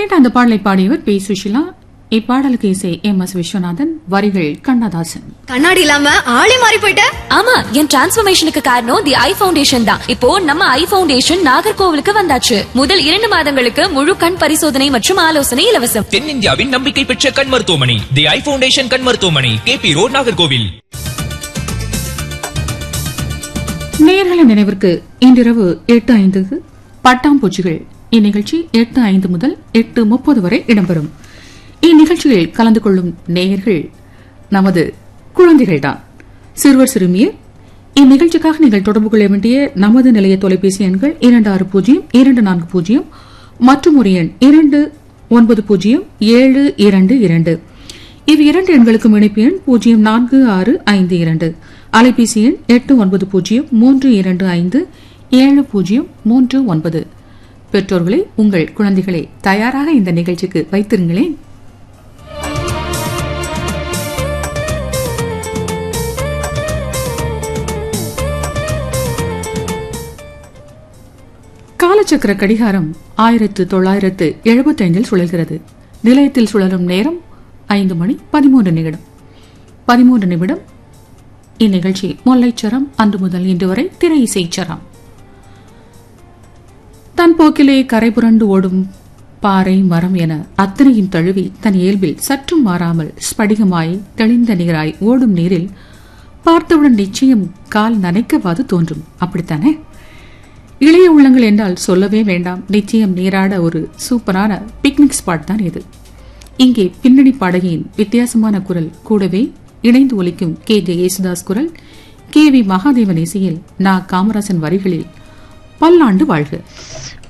கேட்ட அந்த பாடலை பாடியவர் பி சுஷிலா இப்பாடலுக்கு இசை எம் எஸ் விஸ்வநாதன் வரிகள் கண்ணதாசன் கண்ணாடி இல்லாம ஆளே மாறி போயிட்ட ஆமா என் டிரான்ஸ்பர்மேஷனுக்கு காரணம் தி ஐ ஃபவுண்டேஷன் தான் இப்போ நம்ம ஐ ஃபவுண்டேஷன் நாகர்கோவிலுக்கு வந்தாச்சு முதல் இரண்டு மாதங்களுக்கு முழு கண் பரிசோதனை மற்றும் ஆலோசனை இலவசம் தென்னிந்தியாவின் நம்பிக்கை பெற்ற கண் மருத்துவமனை தி ஐ ஃபவுண்டேஷன் கண் மருத்துவமனை கேபி ரோட் நாகர்கோவில் நேர்களை நினைவிற்கு இன்றிரவு எட்டு ஐந்துக்கு பட்டாம்பூச்சிகள் இந்நிகழ்ச்சி எட்டு ஐந்து முதல் எட்டு முப்பது வரை இடம்பெறும் இந்நிகழ்ச்சியில் கலந்து கொள்ளும் நேயர்கள் நமது குழந்தைகள்தான் சிறுவர் சிறுமியர் இந்நிகழ்ச்சிக்காக நீங்கள் தொடர்பு கொள்ள வேண்டிய நமது நிலைய தொலைபேசி எண்கள் இரண்டு ஆறு பூஜ்ஜியம் இரண்டு நான்கு பூஜ்ஜியம் மற்றும் ஒரு எண் இரண்டு ஒன்பது பூஜ்ஜியம் ஏழு இரண்டு இரண்டு இவ் இரண்டு எண்களுக்கும் இணைப்பு எண் பூஜ்ஜியம் நான்கு ஆறு ஐந்து இரண்டு அலைபேசி எண் எட்டு ஒன்பது பூஜ்ஜியம் மூன்று இரண்டு ஐந்து ஏழு பூஜ்ஜியம் மூன்று ஒன்பது பெற்றோர்களே உங்கள் குழந்தைகளை தயாராக இந்த நிகழ்ச்சிக்கு வைத்திருங்களேன் காலச்சக்கர கடிகாரம் ஆயிரத்து தொள்ளாயிரத்து எழுபத்தைந்தில் சுழல்கிறது நிலையத்தில் சுழலும் நேரம் ஐந்து மணி பதிமூன்று நிமிடம் பதிமூன்று நிமிடம் இந்நிகழ்ச்சி முல்லைச்சரம் அன்று முதல் இன்று வரை திரை இசைச்சரம் தன் போக்கிலே கரை புரண்டு ஓடும் பாறை மரம் என அத்தனையும் தழுவி தன் இயல்பில் சற்றும் மாறாமல் ஸ்படிகமாய் தெளிந்த நீராய் ஓடும் நீரில் பார்த்தவுடன் நிச்சயம் கால் நனைக்கவாது தோன்றும் அப்படித்தானே இளைய உள்ளங்கள் என்றால் சொல்லவே வேண்டாம் நிச்சயம் நீராட ஒரு சூப்பரான பிக்னிக் ஸ்பாட் தான் இது இங்கே பின்னணி பாடகியின் வித்தியாசமான குரல் கூடவே இணைந்து ஒலிக்கும் கே ஜே யேசுதாஸ் குரல் கே வி மகாதேவன் இசையில் நா காமராசன் வரிகளில் பல்லாண்டு வாழ்க